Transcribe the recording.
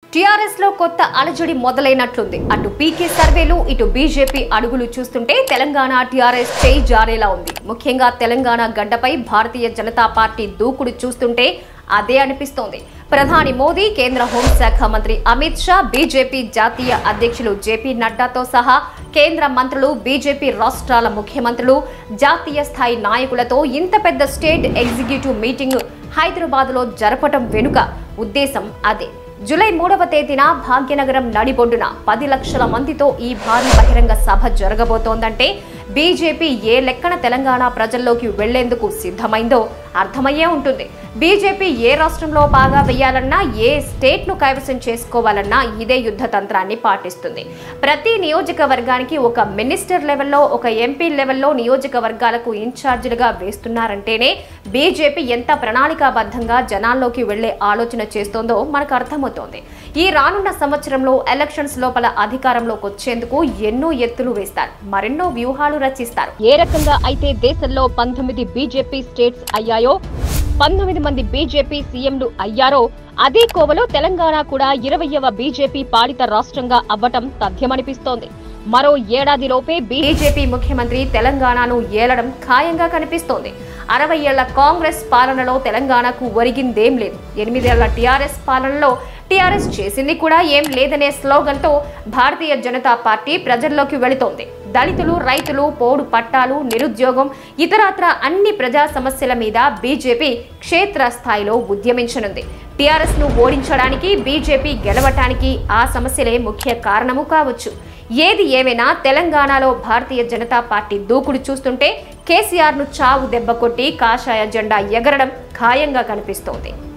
TRS లో కొత్త అలజడి మొదలైనట్లుంది అటు పీకే సర్వేలు ఇటు బీజేపీ అడుగులు చూస్తుంటే తెలంగాణ టీఆర్ఎస్ చేయి జారేలా ఉంది ముఖ్యంగా తెలంగాణ గడ్డపై భారతీయ జనతా పార్టీ దూకుడు చూస్తుంటే అదే అనిపిస్తోంది ప్రధాని మోదీ కేంద్ర హోంశాఖ మంత్రి అమిత్ షా బీజేపీ జాతీయ అధ్యక్షులు జేపీ నడ్డాతో సహా కేంద్ర మంత్రులు బీజేపీ రాష్ట్రాల ముఖ్యమంత్రులు జాతీయ స్థాయి నాయకులతో ఇంత పెద్ద స్టేట్ ఎగ్జిక్యూటివ్ మీటింగ్ హైదరాబాద్లో జరపటం వెనుక ఉద్దేశం అదే జూలై మూడవ తేదీన భాగ్యనగరం నడిబొడ్డున పది లక్షల మందితో ఈ భారీ బహిరంగ సభ జరగబోతోందంటే బీజేపీ ఏ లెక్కన తెలంగాణ ప్రజల్లోకి వెళ్లేందుకు సిద్ధమైందో అర్థమయ్యే ఉంటుంది బీజేపీ ఏ రాష్ట్రంలో బాగా వేయాలన్నా ఏ స్టేట్ ను కైవసం చేసుకోవాలన్నా ఇదే యుద్ధ తంత్రాన్ని పాటిస్తుంది ప్రతి నియోజకవర్గానికి ఒక మినిస్టర్ లెవెల్లో ఒక ఎంపీ లెవెల్లో నియోజకవర్గాలకు ఇన్ఛార్జీలుగా వేస్తున్నారంటేనే బీజేపీ ఎంత ప్రణాళికాబద్ధంగా జనాల్లోకి వెళ్లే ఆలోచన చేస్తోందో మనకు అర్థమవుతోంది ఈ రానున్న సంవత్సరంలో ఎలక్షన్స్ లోపల అధికారంలోకి వచ్చేందుకు ఎన్నో ఎత్తులు వేస్తారు మరెన్నో వ్యూహాలు రచిస్తారు ఏ రకంగా అయితే దేశంలో పంతొమ్మిది బీజేపీ స్టేట్స్ అయ్యాయో పంతొమ్మిది మంది బీజేపీ సీఎంలు అయ్యారో అదే కోవలో తెలంగాణ కూడా ఇరవయవ బీజేపీ పాలిత రాష్ట్రంగా అవ్వటం తథ్యమనిపిస్తోంది మరో ఏడాదిలోపే బీజేపీ ముఖ్యమంత్రి తెలంగాణను ఏలడం ఖాయంగా కనిపిస్తోంది అరవై ఏళ్ల కాంగ్రెస్ పాలనలో తెలంగాణకు ఒరిగిందేం లేదు ఎనిమిదేళ్ల టీఆర్ఎస్ పాలనలో టీఆర్ఎస్ చేసింది కూడా ఏం లేదనే స్లోగన్తో భారతీయ జనతా పార్టీ ప్రజల్లోకి వెళుతోంది దళితులు రైతులు పోడు పట్టాలు నిరుద్యోగం ఇతరత్ర అన్ని ప్రజా సమస్యల మీద బీజేపీ క్షేత్రస్థాయిలో ఉద్యమించనుంది టీఆర్ఎస్ ను ఓడించడానికి బీజేపీ గెలవటానికి ఆ సమస్యలే ముఖ్య కారణము కావచ్చు ఏది ఏమైనా తెలంగాణలో భారతీయ జనతా పార్టీ దూకుడు చూస్తుంటే కేసీఆర్ ను చావు దెబ్బ కొట్టి కాషాయ జెండా ఎగరడం ఖాయంగా కనిపిస్తోంది